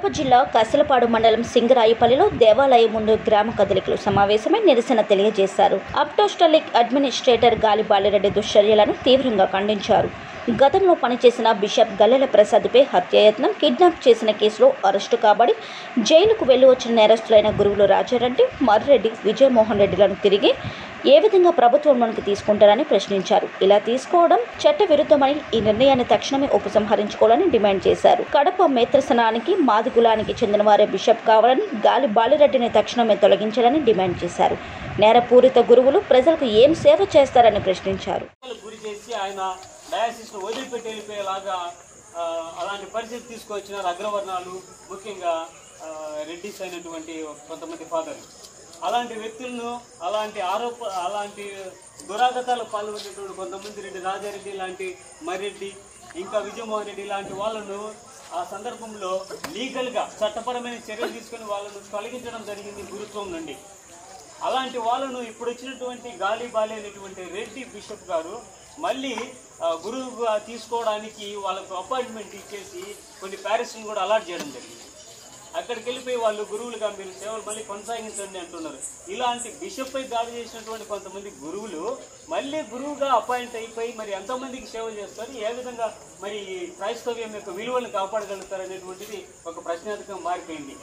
జిల్లా కసలపాడు మండలం సింగరాయిపల్లిలో దేవాలయం ముందు గ్రామ కదలికలు సమావేశమై నిరసన తెలియజేశారు అప్టోస్టలిక్ అడ్మినిస్ట్రేటర్ గాలి బాలిరెడ్డి దుశ్చర్యలను తీవ్రంగా ఖండించారు గతంలో పనిచేసిన బిషప్ గల్లెల ప్రసాద్పై హత్యాయత్నం కిడ్నాప్ చేసిన కేసులో అరెస్టు కాబడి జైలుకు వెళ్లి వచ్చిన నేరస్తులైన గురువులు రాజారెడ్డి మర్రెడ్డి విజయమోహన్ రెడ్డిలను తిరిగి ఏ విధంగా ప్రభుత్వంలోనికి తీసుకుంటారని ప్రశ్నించారు ఇలా తీసుకోవడం చట్ట విరుద్ధమని ఈ నిర్ణయాన్ని తక్షణమే ఉపసంహరించుకోవాలని డిమాండ్ చేశారు కడప మేత్రసనానికి మాది కులానికి చెందిన వారే బిషప్ కావాలని గాలి బాలిరెడ్డిని తక్షణమే తొలగించాలని డిమాండ్ చేశారు నేరపూరిత గురువులు ప్రజలకు ఏం సేవ చేస్తారని ప్రశ్నించారు హింసలకు గురి చేసి ఆయన డయాసిస్ను వదిలిపెట్టి వెళ్ళిపోయేలాగా ఆ, అలాంటి పరిస్థితి తీసుకొచ్చినారు అగ్రవర్ణాలు ముఖ్యంగా ఆ, రెడ్డిస్ అయినటువంటి కొంతమంది ఫాదర్లు అలాంటి వ్యక్తులను అలాంటి ఆరోప అలాంటి దురాగతాలు పాల్గొనేటువంటి కొంతమంది రెడ్డి రాజారెడ్డి లాంటి మర్రెడ్డి ఇంకా విజయమోహన్ రెడ్డి లాంటి వాళ్ళను ఆ సందర్భంలో లీగల్గా చట్టపరమైన చర్యలు తీసుకొని వాళ్ళను తొలగించడం జరిగింది గురుత్వం నుండి అలాంటి వాళ్ళను ఇప్పుడు వచ్చినటువంటి గాలి బాలి అనేటువంటి రెడ్డి బిషప్ గారు మళ్ళీ ఆ, గురువుగా తీసుకోవడానికి వాళ్ళకు అపాయింట్మెంట్ ఇచ్చేసి కొన్ని ప్యారిస్ని కూడా అలాట్ చేయడం జరిగింది అక్కడికి వెళ్ళిపోయి వాళ్ళు గురువులుగా మీరు సేవలు మళ్ళీ కొనసాగించండి అంటున్నారు ఇలాంటి బిషప్ పై దాడి చేసినటువంటి కొంతమంది గురువులు మళ్ళీ గురువుగా అపాయింట్ అయిపోయి మరి ఎంతమందికి సేవ చేస్తారు ఏ విధంగా మరి ఈ క్రైస్తవ్యం యొక్క విలువలను కాపాడగలుగుతారు అనేటువంటిది ఒక ప్రశ్నార్థకం మారిపోయింది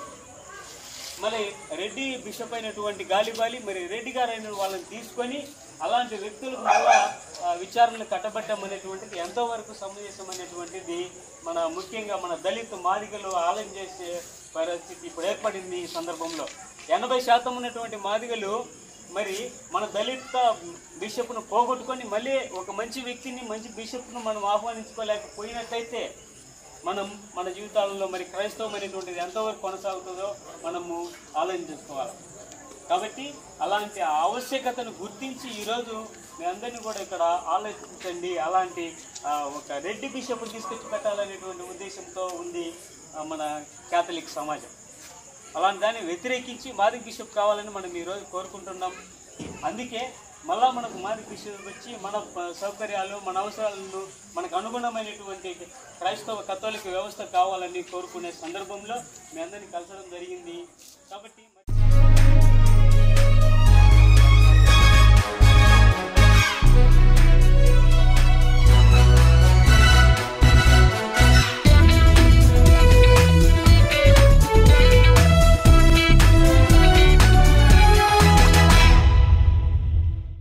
మరి రెడ్డి బిషప్ అయినటువంటి గాలిబాలి మరి రెడ్డి గారు అయిన వాళ్ళని తీసుకొని అలాంటి వ్యక్తులకు మళ్ళా ఆ, విచారణలు కట్టబట్టం అనేటువంటిది ఎంతవరకు సమంజసం అనేటువంటిది మన ముఖ్యంగా మన దళిత మాదిగలు ఆలయం చేసే పరిస్థితి ఇప్పుడు ఏర్పడింది ఈ సందర్భంలో ఎనభై శాతం ఉన్నటువంటి మాదిగలు మరి మన దళిత బిషప్ను పోగొట్టుకొని మళ్ళీ ఒక మంచి వ్యక్తిని మంచి బిషప్ను మనం ఆహ్వానించుకోలేకపోయినట్టయితే మనం మన జీవితాలలో మరి క్రైస్తవం అనేటువంటిది ఎంతవరకు కొనసాగుతుందో మనము ఆలోచించుకోవాలి కాబట్టి అలాంటి ఆవశ్యకతను గుర్తించి ఈరోజు మీ అందరినీ కూడా ఇక్కడ ఆలోచించండి అలాంటి ఆ, ఒక రెడ్డి బిషప్ తీసుకొచ్చి పెట్టాలనేటువంటి ఉద్దేశంతో ఉంది ఆ, మన క్యాథలిక్ సమాజం అలాంటి దాన్ని వ్యతిరేకించి మాది బిషప్ కావాలని మనం ఈరోజు కోరుకుంటున్నాం అందుకే మళ్ళా మనకు మాది బిషప్ వచ్చి మన ప- సౌకర్యాలు మన అవసరాలను మనకు అనుగుణమైనటువంటి క్రైస్తవ కథోలిక వ్యవస్థ కావాలని కోరుకునే సందర్భంలో మీ అందరినీ కలసడం జరిగింది కాబట్టి